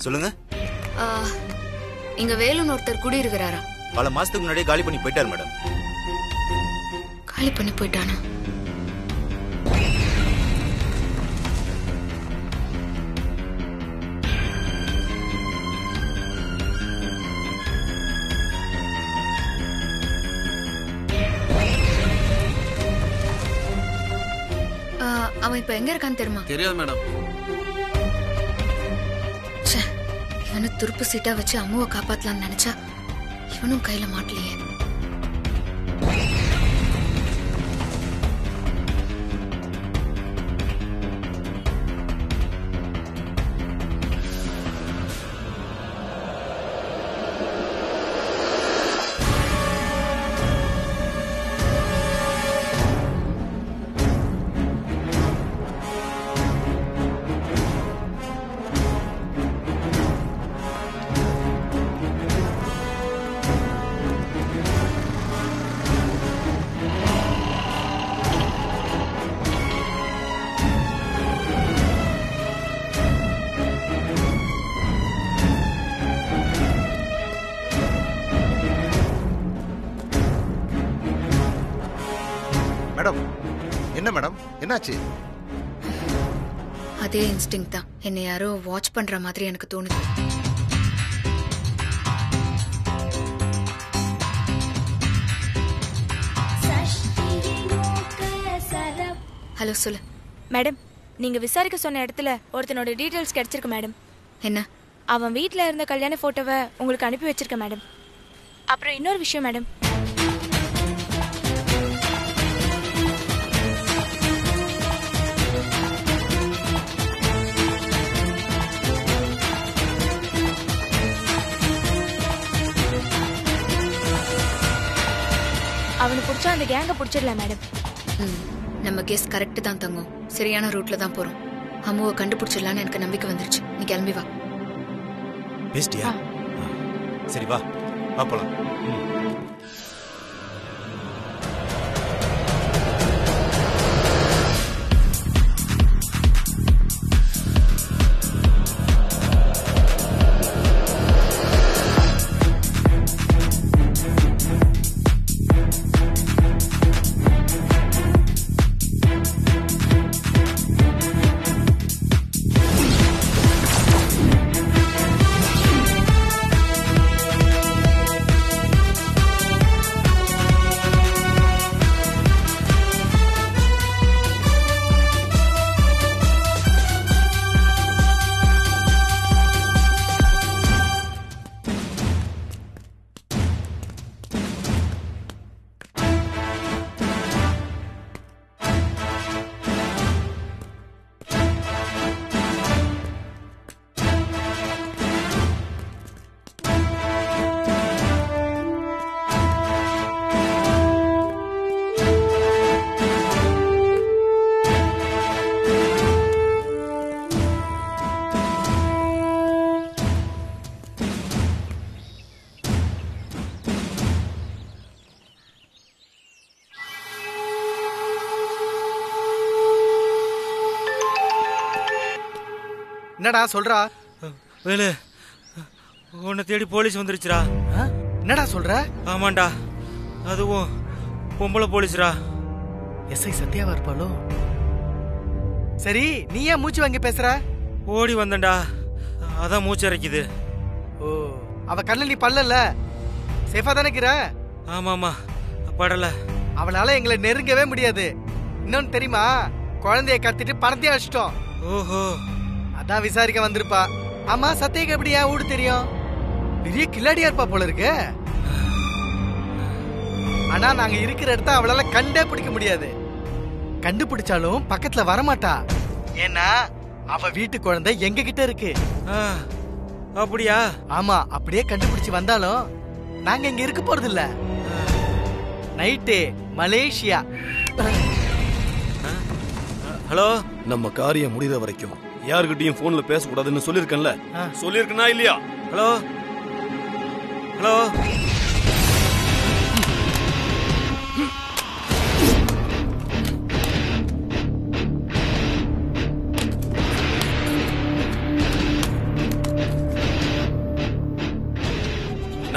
சொல்லுங்க ஆ, இங்க வேலுன்னு ஒருத்தர் குடியிருக்கிறாரா பல மாசத்துக்கு முன்னாடியே காலி பண்ணி போயிட்டார் மேடம் காலி பண்ணி போயிட்டானா ஆ, அவன் இப்ப எங்க இருக்கான்னு தெரியுமா தெரியாது மேடம் ச்சே, இவனை துருப்பு சீட்டா வச்சு அம்முவை காப்பாத்தலாம்னு நினைச்சா இவனும் கையில மாட்டலையே மேடம் என்ன மேடம் என்னாச்சு அதே இன்ஸ்டிங் தான் என்னை யாரோ வாட்ச் பண்ற மாதிரி எனக்கு தோணுது ஹலோ சொல்லு மேடம் நீங்க விசாரிக்க சொன்ன இடத்துல ஒருத்தனோட டீடைல்ஸ் கிடைச்சிருக்கு மேடம் என்ன அவன் வீட்ல இருந்த கல்யாண போட்டோவை உங்களுக்கு அனுப்பி வச்சிருக்கேன் மேடம் அப்புறம் இன்னொரு விஷயம் மேடம் அவனை பிடிச்சா அந்த கேங்கை பிடிச்சிடலாம் மேடம் ம், நம்ம கெஸ் கரெக்ட் தான் தங்கும் சரியான ரூட்ல தான் போறோம் அம்முவை கண்டுபிடிச்சிடலான்னு எனக்கு நம்பிக்கை வந்துருச்சு நீ கிளம்பி வா பேசிட்டியா சரி வா வா போலாம் ம். என்னடா சொல்றா வேலு உன்னை தேடி போலீஸ் வந்துருச்சுடா ஆ? என்னடா சொல்ற ஆமாண்டா அதுவும் பொம்பளை போலீஸ்டா எஸ்ஐ சத்யாவா இருப்பாளோ சரி நீ ஏன் மூச்சு வாங்கி பேசுற ஓடி வந்தேன்டா அதான் மூச்சு அரைக்குது ஓ அவ கண்ணில் நீ பல்லல சேஃபா தானே இருக்கிற ஆமாமா படல அவளால எங்களை நெருங்கவே முடியாது இன்னொன்னு தெரியுமா குழந்தைய கத்திட்டு பணத்தையும் அடிச்சிட்டோம் ஓஹோ அதான் விசாரிக்க வந்திருப்பா ஆமா சத்யக்கு எப்படி ஏன் ஊடு தெரியும் பெரிய கில்லாடியா இருப்பா போல இருக்கு ஆனா நாங்க இருக்கிற இடத்த அவளால கண்டே பிடிக்க முடியாது கண்டுபிடிச்சாலும் பக்கத்துல வரமாட்டா ஏன்னா அவ வீட்டு குழந்தை எங்க கிட்ட இருக்கு ஆ, அப்படியா ஆமா அப்படியே கண்டுபிடிச்சு வந்தாலும் நாங்க இங்க இருக்க போறது இல்ல நைட்டு மலேசியா ஹலோ நம்ம காரியம் முடிகிற வரைக்கும் யாருக்கிட்டையும் போன்ல பேசக்கூடாதுன்னு சொல்லியிருக்கேன்ல ஆ. சொல்லியிருக்கனா இல்லையா ஹலோ ஹலோ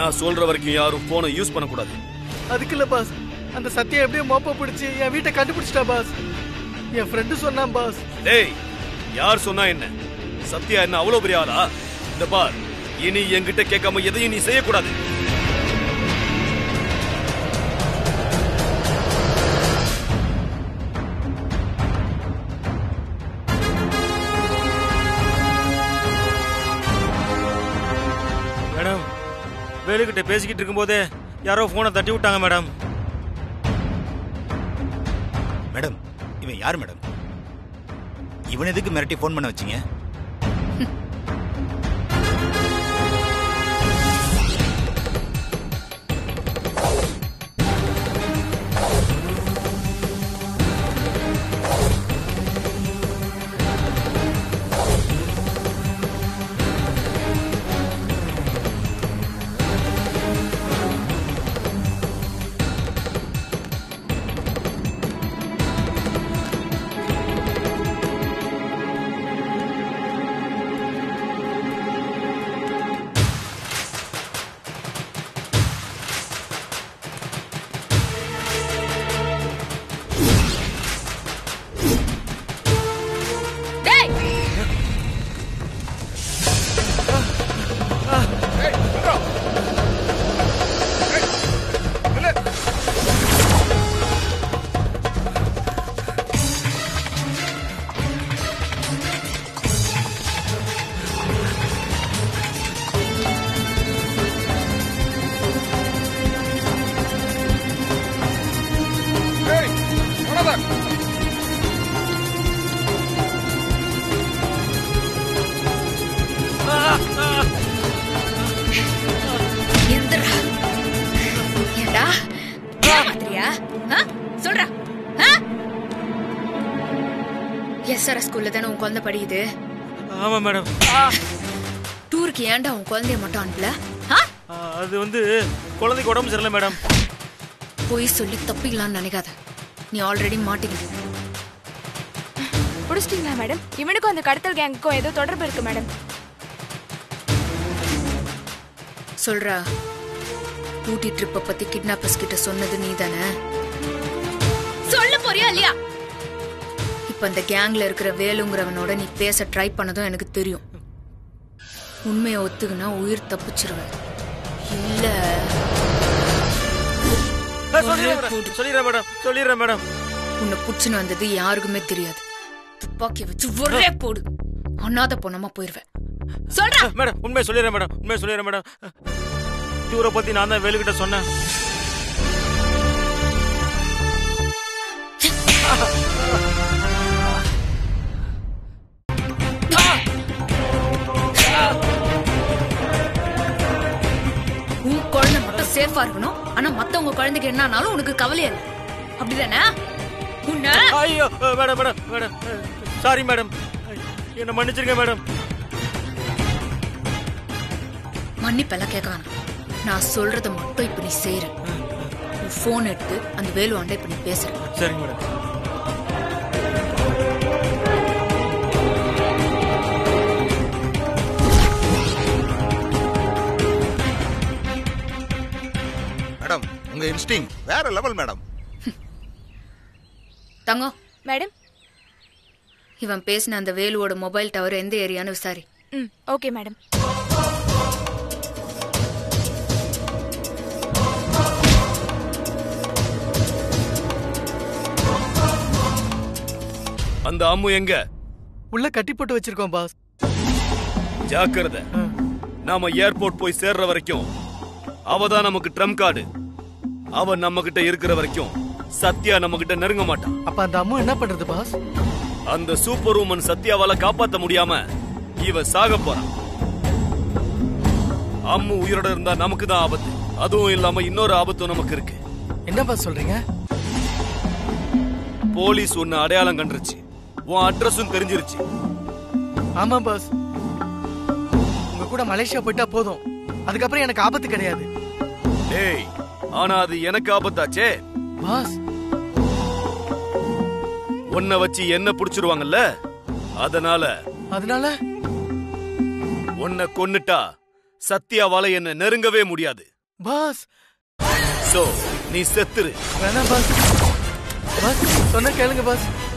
நான் சொல்ற வரைக்கும் யாரும் போனை யூஸ் பண்ணக்கூடாது அதுக்கு இல்ல பாஸ் அந்த சத்தியம் எப்படியோ மோப்ப பிடிச்சி என் வீட்டை கண்டுபிடிச்சிட்டா பாஸ் என் ஃப்ரெண்டு சொன்னான் பாஸ் டேய் யார் சொன்னா என்ன சத்யா என்ன அவ்வளவு பெரிய ஆளா இந்த பார் இனி என்கிட்ட கேட்காம எதையும் நீ செய்யக்கூடாது மேடம் வேலுக்கிட்ட பேசிக்கிட்டு இருக்கும்போதே யாரோ ஃபோனை தட்டி விட்டாங்க மேடம் மேடம் இவன் யார் மேடம் இவன் எதுக்கு மிரட்டி ஃபோன் பண்ண வச்சீங்க டேய் எந்திரா ஏண்டா ஏமாத்திரியா ஆ? சொல்றா எஸ்ஆர்எஸ் ஸ்கூல்ல தானே உன் குழந்தை படிக்குது ஆமா மேடம் டூருக்கு ஏன்டா உன் குழந்தைய மட்டும் அனுப்பல ஆ? அது வந்து குழந்தைக்கு உடம்பு சரியில்லை மேடம் போய் சொல்லி தப்பிக்கலாம்னு நினைக்காத நீ ஆல்ரெடி மாட்டிக்கிட்ட பிடிச்சிட்டீங்களா மேடம் இவனுக்கும் அந்த கடத்தல் கேங்குக்கும் ஏதோ தொடர்பு இருக்கு மேடம் சொல்றா ஊட்டி ட்ரிப்ப பத்தி கிட்னாப்பர்ஸ் கிட்ட சொன்னது நீ தானே சொல்ல போறியா இல்லையா இப்ப அந்த கேங்ல இருக்கிற வேலுங்கிறவனோட நீ பேச ட்ரை பண்ணதும் எனக்கு தெரியும் உண்மையை ஒத்துக்குனா உயிர் தப்பிச்சிருவேன் இல்ல சொல்லிடுறேன் மேடம் சொல்லிடுறேன் மேடம் சொல்லிடுறேன் மேடம் உன்னை புடிச்சுன்னு வந்தது யாருக்குமே தெரியாது துப்பாக்கி வச்சு ஒரே போடு அனாத பொண்ணமா போயிருவேன் சொல்றா மேடம் உண்மையை சொல்லிடுறேன் மேடம் உண்மையை சொல்லிடுறேன் மேடம் டூரை பத்தி நான் தான் வேலுக்கிட்ட சொன்னேன் உன் குழந்தை மட்டும் சேஃபா இருக்கணும் ஆனா மத்தவங்க குழந்தைக்கு என்ன ஆனாலும் உனக்கு கவலையே இல்லை அப்படிதானே உன்ன ஐயோ madam madam madam sorry madam என்ன மன்னிச்சிருங்க மேடம் மன்னிப்பெல்லாம் கேட்க வேணாம் நான் சொல்றத மட்டும் இப்ப நீ செய்யற உன் போன் எடுத்து அந்த வேலு ஆண்டை இப்ப நீ பேசுற சரிங்க மேடம் மேடம் உங்க இன்ஸ்டிங் வேற லெவல் மேடம் தங்கம் மேடம் இவன் பேசின அந்த வேலுவோட மொபைல் டவர் எந்த ஏரியான்னு விசாரி ம் ஓகே மேடம் அந்த அம்மு எங்க உள்ள கட்டி போட்டு வச்சிருக்கோம் பாஸ் ஜாக்கிரதை நாம ஏர்போர்ட் போய் சேர்ற வரைக்கும் அவ தான் நமக்கு ட்ரம் கார்டு அவ நம்ம கிட்ட இருக்கிற வரைக்கும் சத்யா நம்ம கிட்ட நெருங்க மாட்டான் அப்ப அந்த அம்மா என்ன பண்றது பாஸ் அந்த சூப்பர் உமன் சத்யாவால காப்பாத்த முடியாம இவ சாக போறான் அம்மு உயிரோட இருந்தா நமக்கு தான் ஆபத்து அதுவும் இல்லாம இன்னொரு ஆபத்தும் நமக்கு இருக்கு என்ன பாஸ் சொல்றீங்க போலீஸ் உன்னை அடையாளம் கண்டுருச்சு உன் அட்ரஸும் தெரிஞ்சிருச்சு ஆமா பாஸ் உங்க கூட மலேசியா போயிட்டா போதும் அதுக்கப்புறம் எனக்கு ஆபத்து கிடையாது டேய் ஆனா அது எனக்கு ஆபத்தாச்சே பாஸ் உன்னை வச்சு என்ன புடிச்சிருவாங்கல்ல அதனால அதனால உன்னை கொன்னுட்டா சத்யாவால என்ன நெருங்கவே முடியாது பாஸ் சோ நீ செத்துரு வேணாம் பாஸ் பாஸ் சொன்ன கேளுங்க பாஸ்